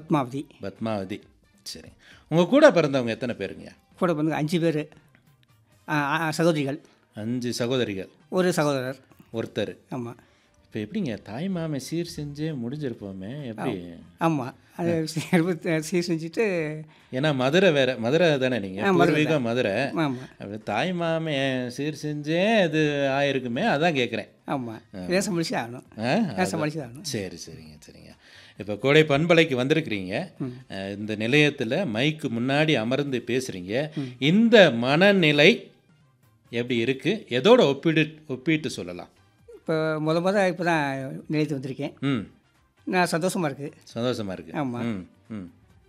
பத்மாவதி பத்மாவதி சரி உங்கள் கூட பிறந்தவங்க எத்தனை பேருங்க கூட வந்து அஞ்சு பேர் சகோதரிகள் அஞ்சு சகோதரிகள் ஒரு சகோதரர் ஒருத்தர் ஆமாம் இப்போ எப்படிங்க தாய் மாமே சீர் செஞ்சே முடிஞ்சிருப்போமே எப்படி ஆமாம் அது சீர் சீர் செஞ்சுட்டு ஏன்னா மதுரை வேற மதுரை தானே நீங்கள் பூர்வீகம் மதுரை ஆமாம் அப்படி தாய் மாமே சீர் செஞ்சே இது ஆயிருக்குமே அதான் கேட்குறேன் ஆமாம் இதை சமாளிச்சு ஆகணும் ஆ இதை சமாளிச்சு ஆகணும் சரி சரிங்க சரிங்க இப்போ கோடை பண்பலைக்கு வந்திருக்கிறீங்க அஹ், இந்த நிலையத்தில் மைக்கு முன்னாடி அமர்ந்து பேசுகிறீங்க இந்த மனநிலை எப்படி இருக்குது எதோட ஒப்பிடு ஒப்பிட்டு சொல்லலாம் இப்போ முத முத இப்போ தான் நிலையத்து வந்திருக்கேன் ம் நான் சந்தோஷமாக இருக்குது சந்தோஷமா இருக்கு ஆமா. ம் ம்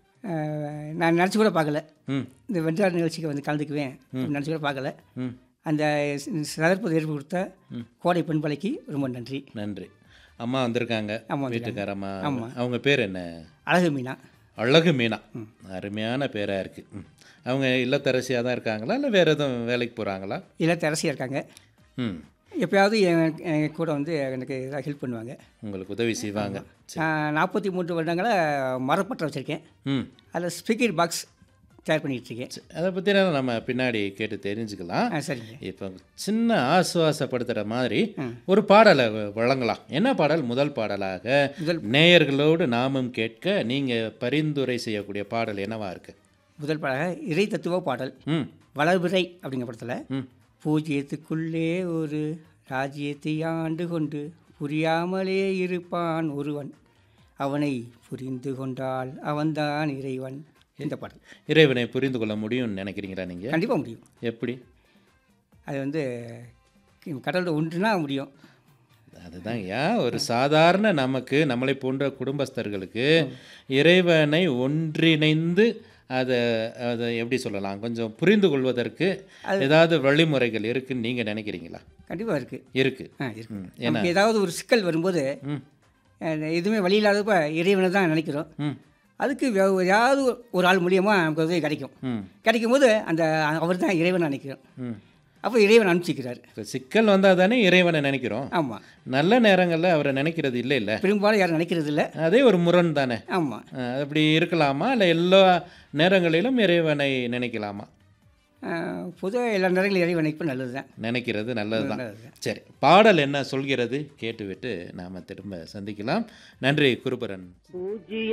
நான் நினச்சி கூட பார்க்கல ம் இந்த வென்றார் நிகழ்ச்சிக்கு வந்து கலந்துக்குவேன் நினச்சி கூட பார்க்கல ம் அந்த சந்தர்ப்பத்தை ஏற்பு கொடுத்த கோடை பெண்பலைக்கு ரொம்ப நன்றி நன்றி அம்மா வந்திருக்காங்க அம்மா வீட்டுக்காரம்மா அவங்க பேர் என்ன அழகு மீனா அழகு மீனா அருமையான பேராக இருக்குது அவங்க இல்லத்தரசியாக தான் இருக்காங்களா இல்லை வேறு எதுவும் வேலைக்கு போகிறாங்களா இல்லத்தரசியாக இருக்காங்க ம் எப்பயாவது என் என் கூட வந்து எனக்கு ஏதாவது ஹெல்ப் பண்ணுவாங்க உங்களுக்கு உதவி செய்வாங்க நான் நாற்பத்தி மூன்று வருடங்களாக மரப்பற்ற வச்சுருக்கேன் ம் அதில் ஸ்பீக்கர் பாக்ஸ் தயார் பண்ணிகிட்டு இருக்கேன் அதை பற்றினாலும் நம்ம பின்னாடி கேட்டு தெரிஞ்சுக்கலாம் ஆ சரிங்க இப்போ சின்ன ஆசுவாசப்படுத்துகிற மாதிரி ஒரு பாடலை வ- வழங்கலாம் என்ன பாடல் முதல் பாடலாக முதல் நேயர்களோடு நாமும் கேட்க நீங்கள் பரிந்துரை செய்யக்கூடிய பாடல் என்னவா இருக்கு முதல் பாடலாக இறை தத்துவ பாடல் ம் வளர்பிறை அப்படிங்கிற படத்தில் ம் பூஜ்ஜியத்துக்குள்ளே ஒரு ராஜ்யத்தை ஆண்டு கொண்டு புரியாமலே இருப்பான் ஒருவன் அவனை புரிந்து கொண்டால் அவன்தான் இறைவன் இந்த பாடல் இறைவனை புரிந்து கொள்ள முடியும்னு நினைக்கிறீங்களா நீங்கள் கண்டிப்பாக முடியும் எப்படி அது வந்து கடவுளோட ஒன்றுனா முடியும் அதுதான் ஏன் ஒரு சாதாரண நமக்கு நம்மளை போன்ற குடும்பஸ்தர்களுக்கு இறைவனை ஒன்றிணைந்து அதை அதை எப்படி சொல்லலாம் கொஞ்சம் புரிந்து கொள்வதற்கு ஏதாவது வழிமுறைகள் இருக்குன்னு நீங்கள் நினைக்கிறீங்களா கண்டிப்பாக இருக்குது இருக்கு ஆ இருக்கு ம், நமக்கு ஏதாவது ஒரு சிக்கல் வரும்போது ம் அஹ், எதுவுமே வழி இல்லாதப்ப இறைவனை தான் நினைக்கிறோம் ம் அதுக்கு வே- ஏதாவது ஒரு ஆள் மூலியமாக நமக்கு உதவி கிடைக்கும் ம் கிடைக்கும் போது அந்த அவர் தான் இறைவனை நினைக்கிறோம் ம் அப்போ இறைவன் அனுப்பிச்சிக்கிறார் இப்போ சிக்கல் வந்தால் தானே இறைவனை நினைக்கிறோம் ஆமாம் நல்ல நேரங்களில் அவரை நினைக்கிறது இல்லை இல்லை பெரும்பாலும் யாரும் நினைக்கிறது இல்லை அதே ஒரு முரண் தானே ஆமாம் அஹ், அப்படி இருக்கலாமா இல்லை எல்லா நேரங்களிலும் இறைவனை நினைக்கலாமா பொதுவாக எல்லா நேரங்களும் இறைவன் நினைப்பு நல்லது தான் நினைக்கிறது நல்லது தான் நல்லது சரி பாடல் என்ன சொல்கிறது கேட்டுவிட்டு நாம் திரும்ப சந்திக்கலாம் நன்றி குருபரன்